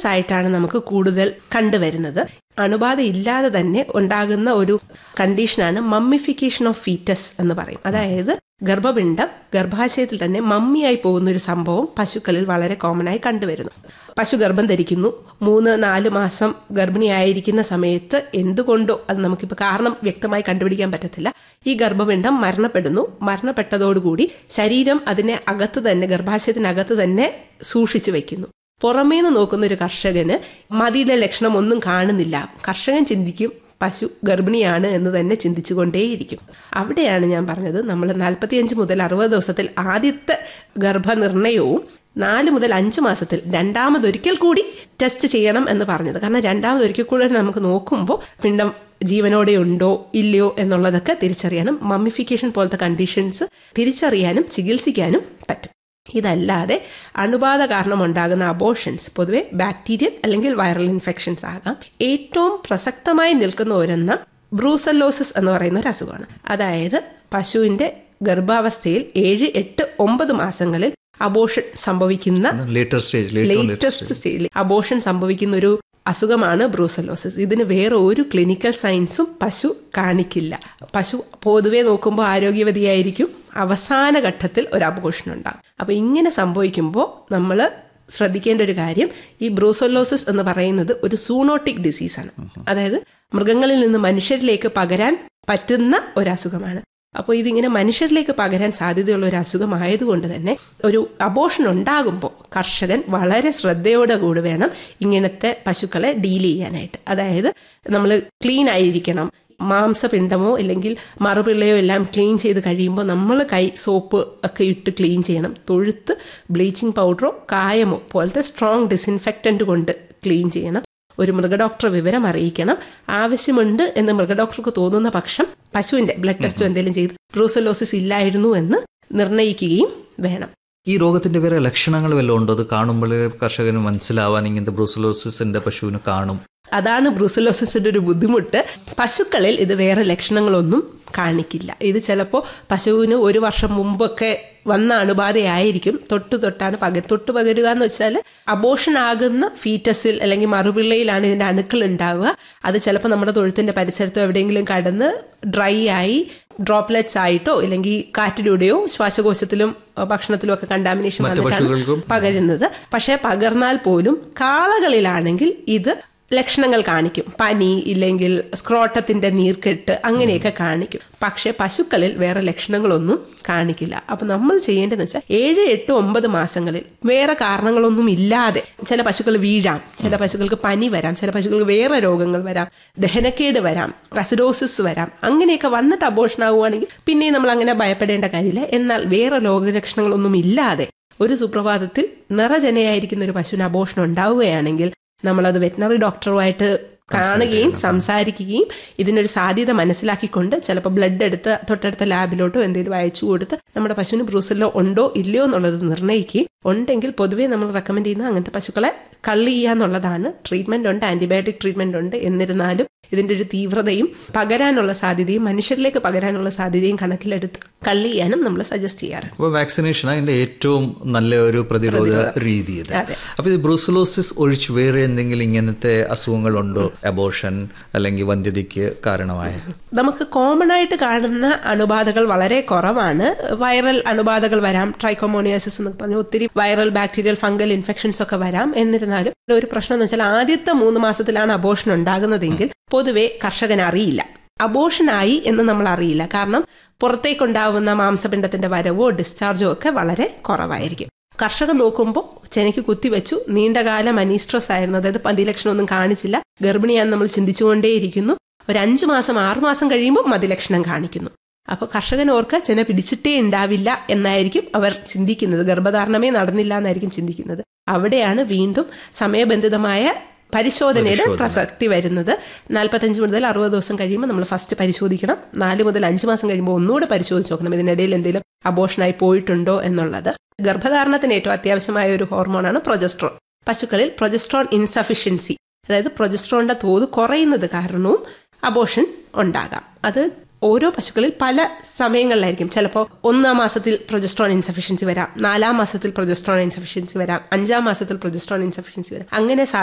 abortions ആയിട്ടാണ് നമുക്ക് കൂടുതൽ കണ്ടുവരുന്നത് അണുബാധ ഇല്ലാതെ തന്നെ ഉണ്ടാകുന്ന ഒരു കണ്ടീഷനാണ് മമ്മിഫിക്കേഷൻ ഓഫ് ഫീറ്റസ് എന്ന് പറയും അതായത് ഗർഭപിണ്ഡം ഗർഭാശയത്തിൽ തന്നെ മമ്മിയായി പോകുന്ന ഒരു സംഭവം പശുക്കളിൽ വളരെ കോമൺ ആയി കണ്ടുവരുന്നു പശു ഗർഭം ധരിക്കുന്നു മൂന്ന് നാല് മാസം ഗർഭിണിയായിരിക്കുന്ന സമയത്ത് എന്തുകൊണ്ടോ അത് നമുക്കിപ്പോൾ കാരണം വ്യക്തമായി കണ്ടുപിടിക്കാൻ പറ്റത്തില്ല ഈ ഗർഭപിണ്ഡം മരണപ്പെടുന്നു മരണപ്പെട്ടതോടുകൂടി ശരീരം അതിനെ അകത്ത് തന്നെ ഗർഭാശയത്തിനകത്ത് തന്നെ സൂക്ഷിച്ചു വെക്കുന്നു പുറമേന്ന് നോക്കുന്ന ഒരു കർഷകന് മതിയിലെ ലക്ഷണം ഒന്നും കാണുന്നില്ല കർഷകൻ ചിന്തിക്കും പശു ഗർഭിണിയാണ് എന്ന് തന്നെ ചിന്തിച്ചുകൊണ്ടേയിരിക്കും അവിടെയാണ് ഞാൻ പറഞ്ഞത് നമ്മൾ നാൽപ്പത്തിയഞ്ച് മുതൽ അറുപത് ദിവസത്തിൽ ആദ്യത്തെ ഗർഭനിർണയവും നാല് മുതൽ അഞ്ച് മാസത്തിൽ രണ്ടാമതൊരിക്കൽ കൂടി ടെസ്റ്റ് ചെയ്യണം എന്ന് പറഞ്ഞത് കാരണം രണ്ടാമതൊരിക്കൽ കൂടി നമുക്ക് നോക്കുമ്പോൾ പിണ്ടം ജീവനോടെ ഉണ്ടോ ഇല്ലയോ എന്നുള്ളതൊക്കെ തിരിച്ചറിയാനും മമ്മിഫിക്കേഷൻ പോലത്തെ കണ്ടീഷൻസ് തിരിച്ചറിയാനും ചികിത്സിക്കാനും പറ്റും ഇതല്ലാതെ അണുബാധ കാരണം ഉണ്ടാകുന്ന അബോഷൻസ് പൊതുവെ ബാക്ടീരിയൽ അല്ലെങ്കിൽ വൈറൽ ഇൻഫെക്ഷൻസ് ആകാം ഏറ്റവും പ്രസക്തമായി നിൽക്കുന്ന ഒരെണ്ണം ബ്രൂസല്ലോസിസ് എന്ന് പറയുന്ന ഒരു അസുഖമാണ് അതായത് പശുവിന്റെ ഗർഭാവസ്ഥയിൽ ഏഴ് എട്ട് ഒമ്പത് മാസങ്ങളിൽ അബോഷൻ സംഭവിക്കുന്ന ലേറ്റർ സ്റ്റേജ് ലേറ്റസ്റ്റ് സ്റ്റേജിൽ അബോഷൻ സംഭവിക്കുന്ന ഒരു അസുഖമാണ് ബ്രൂസലോസിസ് ഇതിന് വേറെ ഒരു ക്ലിനിക്കൽ സയൻസും പശു കാണിക്കില്ല പശു പൊതുവെ നോക്കുമ്പോൾ ആരോഗ്യവതിയായിരിക്കും അവസാന ഘട്ടത്തിൽ ഒരു അബോഷൻ ഉണ്ടാകും അപ്പൊ ഇങ്ങനെ സംഭവിക്കുമ്പോൾ നമ്മൾ ശ്രദ്ധിക്കേണ്ട ഒരു കാര്യം ഈ ബ്രൂസലോസിസ് എന്ന് പറയുന്നത് ഒരു സൂണോട്ടിക് ഡിസീസാണ് അതായത് മൃഗങ്ങളിൽ നിന്ന് മനുഷ്യരിലേക്ക് പകരാൻ പറ്റുന്ന ഒരു അസുഖമാണ് അപ്പോൾ ഇതിങ്ങനെ മനുഷ്യരിലേക്ക് പകരാൻ സാധ്യതയുള്ള ഒരു അസുഖമായതുകൊണ്ട് തന്നെ ഒരു അബോഷൻ ഉണ്ടാകുമ്പോൾ കർഷകൻ വളരെ ശ്രദ്ധയോടെ കൂടി വേണം ഇങ്ങനത്തെ പശുക്കളെ ഡീൽ ചെയ്യാനായിട്ട് അതായത് നമ്മൾ ക്ലീൻ ആയിരിക്കണം മാംസപിണ്ഡമോ അല്ലെങ്കിൽ മറുപിള്ളയോ എല്ലാം ക്ലീൻ ചെയ്ത് കഴിയുമ്പോൾ നമ്മൾ കൈ സോപ്പ് ഒക്കെ ഇട്ട് ക്ലീൻ ചെയ്യണം തൊഴുത്ത് ബ്ലീച്ചിങ് പൗഡറോ കായമോ പോലത്തെ സ്ട്രോങ് ഡിസിൻഫെക്റ്റന്റ് കൊണ്ട് ക്ലീൻ ചെയ്യണം ഒരു മൃഗഡോക്ടറെ വിവരം അറിയിക്കണം ആവശ്യമുണ്ട് എന്ന് മൃഗഡോക്ടർക്ക് തോന്നുന്ന പക്ഷം പശുവിന്റെ ബ്ലഡ് ടെസ്റ്റോ എന്തെങ്കിലും ചെയ്ത് ബ്രൂസലോസിസ് ഇല്ലായിരുന്നു എന്ന് നിർണ്ണയിക്കുകയും വേണം ഈ രോഗത്തിന്റെ വേറെ ലക്ഷണങ്ങൾ വല്ലതും ഉണ്ടോ അത് കാണുമ്പോൾ കർഷകന് മനസ്സിലാവാൻ ഇങ്ങനത്തെ ബ്രൂസലോസിസിന്റെ പശുവിന് കാണും അതാണ് ബ്രൂസലോസിന്റെ ഒരു ബുദ്ധിമുട്ട് പശുക്കളിൽ ഇത് വേറെ ലക്ഷണങ്ങളൊന്നും കാണിക്കില്ല ഇത് ചിലപ്പോൾ പശുവിന് ഒരു വർഷം മുമ്പൊക്കെ വന്ന അണുബാധയായിരിക്കും തൊട്ടു തൊട്ടാണ് പക തൊട്ട് പകരുക എന്ന് വെച്ചാൽ അബോഷൻ ആകുന്ന ഫീറ്റസിൽ അല്ലെങ്കിൽ മറുപിള്ളയിലാണ് ഇതിന്റെ അണുക്കൾ ഉണ്ടാവുക അത് ചിലപ്പോൾ നമ്മുടെ തൊഴുത്തിന്റെ പരിസരത്തോ എവിടെയെങ്കിലും കടന്ന് ഡ്രൈ ആയി ഡ്രോപ്ലെറ്റ്സ് ആയിട്ടോ അല്ലെങ്കിൽ കാറ്റിലൂടെയോ ശ്വാസകോശത്തിലും ഭക്ഷണത്തിലും ഒക്കെ കണ്ടാമിനേഷൻ വന്നിട്ടാണ് പകരുന്നത് പക്ഷേ പകർന്നാൽ പോലും കാളകളിലാണെങ്കിൽ ഇത് ലക്ഷണങ്ങൾ കാണിക്കും പനി ഇല്ലെങ്കിൽ സ്ക്രോട്ടത്തിന്റെ നീർക്കെട്ട് അങ്ങനെയൊക്കെ കാണിക്കും പക്ഷെ പശുക്കളിൽ വേറെ ലക്ഷണങ്ങളൊന്നും കാണിക്കില്ല അപ്പൊ നമ്മൾ ചെയ്യേണ്ടതെന്ന് വെച്ചാൽ ഏഴ് എട്ട് ഒമ്പത് മാസങ്ങളിൽ വേറെ കാരണങ്ങളൊന്നും ഇല്ലാതെ ചില പശുക്കൾ വീഴാം ചില പശുക്കൾക്ക് പനി വരാം ചില പശുക്കൾക്ക് വേറെ രോഗങ്ങൾ വരാം ദഹനക്കേട് വരാം അസിഡോസിസ് വരാം അങ്ങനെയൊക്കെ വന്നിട്ട് അബോഷൻ ആവുകയാണെങ്കിൽ പിന്നെ നമ്മൾ അങ്ങനെ ഭയപ്പെടേണ്ട കാര്യമില്ല എന്നാൽ വേറെ രോഗലക്ഷണങ്ങളൊന്നും ഇല്ലാതെ ഒരു സുപ്രഭാതത്തിൽ നിറജനയായിരിക്കുന്ന ഒരു പശുവിന് അബോഷൻ ഉണ്ടാവുകയാണെങ്കിൽ നമ്മളത് വെറ്റിനറി ഡോക്ടറുമായിട്ട് കാണുകയും സംസാരിക്കുകയും ഇതിനൊരു സാധ്യത മനസ്സിലാക്കിക്കൊണ്ട് ചിലപ്പോൾ ബ്ലഡ് എടുത്ത് തൊട്ടടുത്ത ലാബിലോട്ടോ എന്തെങ്കിലും അയച്ചു കൊടുത്ത് നമ്മുടെ പശുവിന് ബ്രൂസലോ ഉണ്ടോ ഇല്ലയോ എന്നുള്ളത് നിർണ്ണയിക്കുകയും ഉണ്ടെങ്കിൽ പൊതുവേ നമ്മൾ റെക്കമെൻഡ് ചെയ്യുന്ന അങ്ങനത്തെ പശുക്കളെ കള്ളി ചെയ്യാന്നുള്ളതാണ് ട്രീറ്റ്മെന്റ് ഉണ്ട് ആന്റിബയോട്ടിക് ട്രീറ്റ്മെന്റ് ഉണ്ട് എന്നിരുന്നാലും ഇതിന്റെ ഒരു തീവ്രതയും പകരാനുള്ള സാധ്യതയും മനുഷ്യരിലേക്ക് പകരാനുള്ള സാധ്യതയും കണക്കിലെടുത്ത് കള്ളി ചെയ്യാനും നമ്മൾ സജസ്റ്റ് ചെയ്യാറുണ്ട് അപ്പോൾ വാക്സിനേഷൻ അതിന്റെ ഏറ്റവും നല്ല ഒരു പ്രതിരോധ രീതി ഇത് അപ്പൊ ഇത് ബ്രൂസലോസിസ് ഒഴിച്ച് വേറെ എന്തെങ്കിലും ഇങ്ങനത്തെ അസുഖങ്ങളുണ്ടോ അബോഷൻ അല്ലെങ്കിൽ വന്ധ്യതയ്ക്ക് കാരണമായ നമുക്ക് കോമൺ ആയിട്ട് കാണുന്ന അണുബാധകൾ വളരെ കുറവാണ് വൈറൽ അണുബാധകൾ വരാം ട്രൈക്കോമോണിയാസിസ് എന്ന് പറഞ്ഞ ഒത്തിരി വൈറൽ ബാക്ടീരിയൽ ഫംഗൽ ഇൻഫെക്ഷൻസ് ഒക്കെ വരാം എന്നിരുന്നാലും ഒരു പ്രശ്നം എന്ന് വെച്ചാൽ ആദ്യത്തെ മൂന്ന് മാസത്തിലാണ് അബോഷൻ ഉണ്ടാകുന്നതെങ്കിൽ പൊതുവെ കർഷകൻ അറിയില്ല അബോഷനായി എന്ന് നമ്മൾ അറിയില്ല കാരണം പുറത്തേക്കുണ്ടാവുന്ന മാംസപിണ്ഡത്തിന്റെ വരവോ ഡിസ്ചാർജോ ഒക്കെ വളരെ കുറവായിരിക്കും കർഷകൻ നോക്കുമ്പോൾ ചെനയ്ക്ക് കുത്തിവെച്ചു നീണ്ടകാലം അനീസ്ട്രസ് ആയിരുന്നു അതായത് പതിലക്ഷണമൊന്നും കാണിച്ചില്ല ഗർഭിണിയാന്ന് നമ്മൾ ചിന്തിച്ചുകൊണ്ടേയിരിക്കുന്നു ഒരു അഞ്ചു മാസം ആറു മാസം കഴിയുമ്പോൾ മതിലക്ഷണം കാണിക്കുന്നു അപ്പോൾ കർഷകൻ ഓർക്ക ചെന പിടിച്ചിട്ടേ ഉണ്ടാവില്ല എന്നായിരിക്കും അവർ ചിന്തിക്കുന്നത് ഗർഭധാരണമേ നടന്നില്ല എന്നായിരിക്കും ചിന്തിക്കുന്നത് അവിടെയാണ് വീണ്ടും സമയബന്ധിതമായ പരിശോധനയുടെ പ്രസക്തി വരുന്നത് നാൽപ്പത്തഞ്ച് മുതൽ അറുപത് ദിവസം കഴിയുമ്പോൾ നമ്മൾ ഫസ്റ്റ് പരിശോധിക്കണം നാല് മുതൽ അഞ്ച് മാസം കഴിയുമ്പോൾ ഒന്നുകൂടെ പരിശോധിച്ച് നോക്കണം ഇതിനിടയിൽ എന്തെങ്കിലും അബോഷനായി പോയിട്ടുണ്ടോ എന്നുള്ളത് ഗർഭധാരണത്തിന് ഏറ്റവും അത്യാവശ്യമായ ഒരു ഹോർമോണാണ് പ്രൊജസ്ട്രോൺ പശുക്കളിൽ പ്രൊജസ്ട്രോൺ ഇൻസഫിഷ്യൻസി അതായത് പ്രൊജസ്ട്രോണിന്റെ തോത് കുറയുന്നത് കാരണവും അബോഷൻ ഉണ്ടാകാം അത് ഓരോ പശുക്കളിൽ പല സമയങ്ങളിലായിരിക്കും ചിലപ്പോൾ ഒന്നാം മാസത്തിൽ പ്രൊജസ്ട്രോൺ ഇൻസഫിഷ്യൻസി വരാം നാലാം മാസത്തിൽ പ്രൊജസ്ട്രോൺ ഇൻസഫിഷ്യൻസി വരാം അഞ്ചാം മാസത്തിൽ പ്രൊജസ്ട്രോൺ ഇൻസഫിഷ്യൻസി വരാം അങ്ങനെ